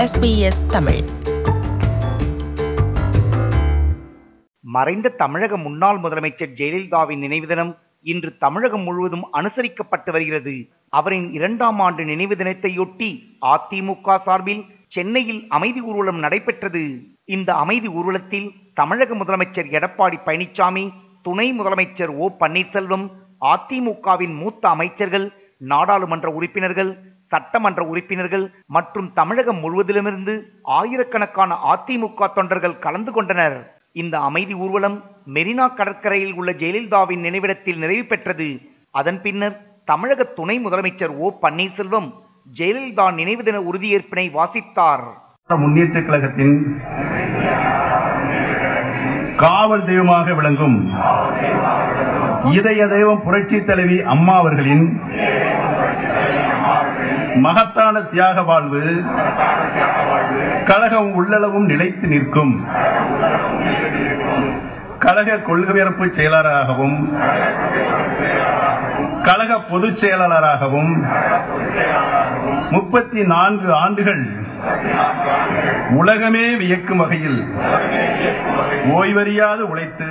SBS Tamil மறைந்த தமிழக முன்னாள் முதலமைச்சர் ஜெயலலிதாவின் நினைவு தினம் இன்று தமிழகம் முழுவதும் அனுசரிக்கப்பட்டு வருகிறது அவரின் இரண்டாம் ஆண்டு நினைவு தினத்தையொட்டி அதிமுக சார்பில் சென்னையில் அமைதி ஊர்வலம் நடைபெற்றது இந்த அமைதி ஊர்வலத்தில் தமிழக முதலமைச்சர் எடப்பாடி பழனிசாமி துணை முதலமைச்சர் ஓ பன்னீர்செல்வம் அதிமுகவின் மூத்த அமைச்சர்கள் நாடாளுமன்ற உறுப்பினர்கள் சட்டமன்ற உறுப்பினர்கள் மற்றும் தமிழகம் முழுவதிலுமிருந்து ஆயிரக்கணக்கான அதிமுக தொண்டர்கள் கலந்து கொண்டனர் இந்த அமைதி ஊர்வலம் மெரினா கடற்கரையில் உள்ள ஜெயலலிதாவின் நினைவிடத்தில் நிறைவு பெற்றது அதன் பின்னர் தமிழக துணை முதலமைச்சர் ஓ பன்னீர்செல்வம் ஜெயலலிதா நினைவு தின உறுதியேற்பினை வாசித்தார் முன்னேற்ற கழகத்தின் காவல் தெய்வமாக விளங்கும் இதய தெய்வம் புரட்சி தலைவி அம்மா அவர்களின் மகத்தான தியாக வாழ்வு கழகம் உள்ளளவும் நிலைத்து நிற்கும் கழக கொள்கையரப்பு செயலாளராகவும் கழக பொதுச் செயலாளராகவும் முப்பத்தி நான்கு ஆண்டுகள் உலகமே வியக்கும் வகையில் ஓய்வறியாது உழைத்து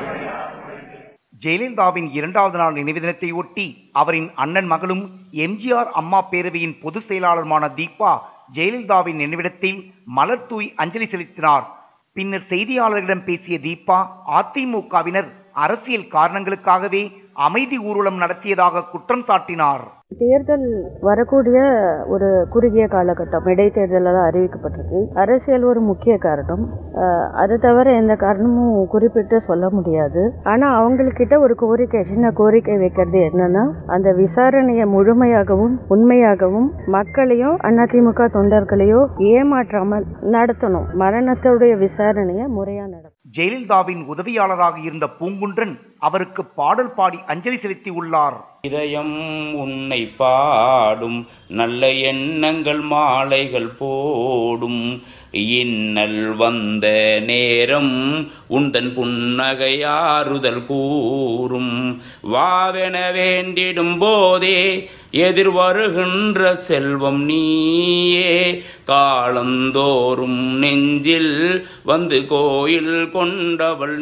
ஜெயலலிதாவின் இரண்டாவது நாள் நினைவு தினத்தை ஒட்டி அவரின் அண்ணன் மகளும் எம்ஜிஆர் அம்மா பேரவையின் பொதுச் செயலாளருமான தீபா ஜெயலலிதாவின் நினைவிடத்தில் மலர் தூய் அஞ்சலி செலுத்தினார் பின்னர் செய்தியாளர்களிடம் பேசிய தீபா அதிமுகவினர் அரசியல் காரணங்களுக்காகவே அமைதி ஊர்வலம் நடத்தியதாக குற்றம் சாட்டினார் தேர்தல் வரக்கூடிய ஒரு குறுகிய காலகட்டம் இடைத்தேர்தலில் தான் அறிவிக்கப்பட்டிருக்கு அரசியல் ஒரு முக்கிய காரணம் அஹ், அது தவிர எந்த காரணமும் குறிப்பிட்டு சொல்ல முடியாது ஆனால் அவங்கக்கிட்ட ஒரு கோரிக்கை சின்ன கோரிக்கை வைக்கிறது என்னன்னா அந்த விசாரணையை முழுமையாகவும் உண்மையாகவும் மக்களையும் அதிமுக தொண்டர்களையும் ஏமாற்றாமல் நடத்தணும் மரணத்துடைய விசாரணையை முறையாக நடத்தணும் ஜெயலலிதாவின் உதவியாளராக இருந்த பூங்குன்றன் அவருக்கு பாடல் பாடி அஞ்சலி செலுத்தி உள்ளார் இதயம் உன்னை பாடும் நல்ல எண்ணங்கள் மாலைகள் போடும் இன்னல் வந்த நேரம் உந்தன் புன்னகையாறுதல் கூறும் வாவென வேண்டிடும் போதே எதிர்வருகின்ற செல்வம் நீயே காலந்தோறும் நெஞ்சில் வந்து கோயில் கொண்டவள்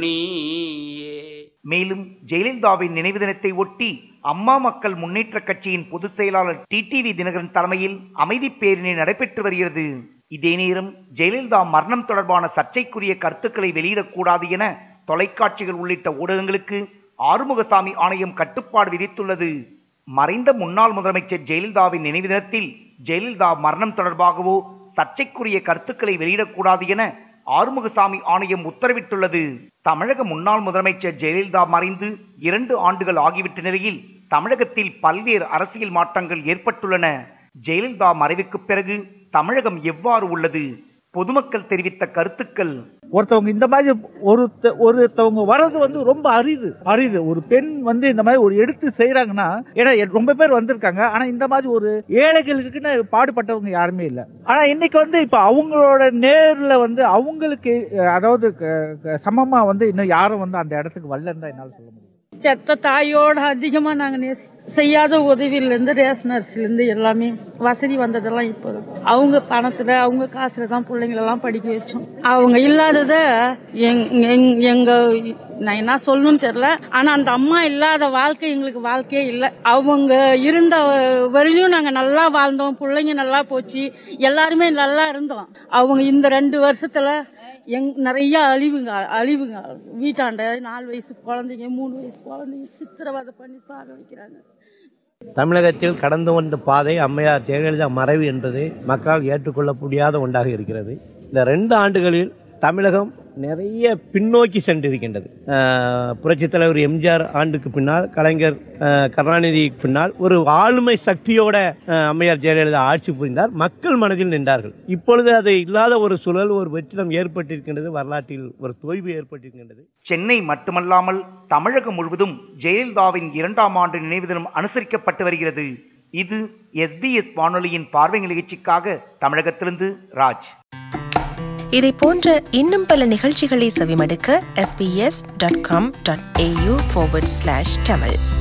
நீயே மேலும் ஜெயலலிதாவின் நினைவு தினத்தை ஒட்டி அம்மா மக்கள் முன்னேற்ற கட்சியின் பொதுச் செயலாளர் டிடிவி தினகரன் தலைமையில் அமைதி பேரணி நடைபெற்று வருகிறது இதே நேரம் ஜெயலலிதா மரணம் தொடர்பான சர்ச்சைக்குரிய கருத்துக்களை வெளியிடக்கூடாது என தொலைக்காட்சிகள் உள்ளிட்ட ஊடகங்களுக்கு ஆறுமுகசாமி ஆணையம் கட்டுப்பாடு விதித்துள்ளது மறைந்த முன்னாள் முதலமைச்சர் ஜெயலலிதாவின் நினைவு தினத்தில் ஜெயலலிதா மரணம் தொடர்பாகவோ சர்ச்சைக்குரிய கருத்துக்களை வெளியிடக்கூடாது என ஆறுமுகசாமி ஆணையம் உத்தரவிட்டுள்ளது தமிழக முன்னாள் முதலமைச்சர் ஜெயலலிதா மறைந்து இரண்டு ஆண்டுகள் ஆகிவிட்ட நிலையில் தமிழகத்தில் பல்வேறு அரசியல் மாற்றங்கள் ஏற்பட்டுள்ளன ஜெயலலிதா மறைவுக்கு பிறகு தமிழகம் எவ்வாறு உள்ளது பொதுமக்கள் தெரிவித்த கருத்துக்கள் ஒருத்தவங்க இந்த மாதிரி ஒருத்த ஒருத்தவங்க வர்றது வந்து ரொம்ப அரிது அரிது ஒரு பெண் வந்து இந்த மாதிரி ஒரு எடுத்து செய்யறாங்கன்னா ஏன்னா எ- ரொம்ப பேர் வந்திருக்காங்க ஆனா இந்த மாதிரி ஒரு ஏழைகளுக்குன்னு பாடுபட்டவங்க யாருமே இல்லை ஆனா இன்னைக்கு வந்து இப்ப அவங்களோட நேர்ல வந்து அவங்களுக்கு அஹ், அதாவது க- க- சமமா வந்து இன்னும் யாரும் வந்து அந்த இடத்துக்கு வரலன்னு தான் என்னால சொல்ல முடியும் பெத்த தாயோட அதிகமாக நாங்கள் செய்யாத உதவியிலேருந்து ரேஷன் அரிசிலேருந்து எல்லாமே வசதி வந்ததெல்லாம் இப்போ அவங்க பணத்தில் அவங்க காசில் தான் பிள்ளைங்களெல்லாம் படிக்க வச்சோம் அவங்க இல்லாதத எங் எங் எங்கள் நான் என்ன சொல்லணும்னு தெரில ஆனால் அந்த அம்மா இல்லாத வாழ்க்கை எங்களுக்கு வாழ்க்கையே இல்லை அவங்க இருந்த வரையிலும் நாங்கள் நல்லா வாழ்ந்தோம் பிள்ளைங்க நல்லா போச்சு எல்லாருமே நல்லா இருந்தோம் அவங்க இந்த ரெண்டு வருஷத்தில் எங் நிறைய அழிவுங்க அழிவுங்க வீட்டாண்ட நாலு வயசு குழந்தைங்க மூணு வயசு குழந்தைங்க சித்திரவதை பண்ணி சாக வைக்கிறாங்க தமிழகத்தில் கடந்து வந்த பாதை அம்மையார் ஜெயலலிதா மறைவு என்பது மக்களால் ஏற்றுக்கொள்ள முடியாத ஒன்றாக இருக்கிறது இந்த ரெண்டு ஆண்டுகளில் தமிழகம் நிறைய பின்னோக்கி சென்றிருக்கின்றது அஹ், புரட்சித் தலைவர் எம்ஜிஆர் ஆண்டுக்கு பின்னால் கலைஞர் அஹ், கருணாநிதிக்கு பின்னால் ஒரு ஆளுமை சக்தியோட அஹ், அம்மையார் ஜெயலலிதா ஆட்சி புரிந்தார் மக்கள் மனதில் நின்றார்கள் இப்பொழுது அது இல்லாத ஒரு சூழல் ஒரு வெற்றிடம் ஏற்பட்டிருக்கின்றது வரலாற்றில் ஒரு தொய்வு ஏற்பட்டிருக்கின்றது சென்னை மட்டுமல்லாமல் தமிழகம் முழுவதும் ஜெயலலிதாவின் இரண்டாம் ஆண்டு நினைவு தினம் அனுசரிக்கப்பட்டு வருகிறது இது எஸ்பிஎஸ் வானொலியின் பார்வை நிகழ்ச்சிக்காக தமிழகத்திலிருந்து ராஜ் இதை போன்ற இன்னும் பல நிகழ்ச்சிகளை செவிமடுக்க sbs.com.au forward slash tamil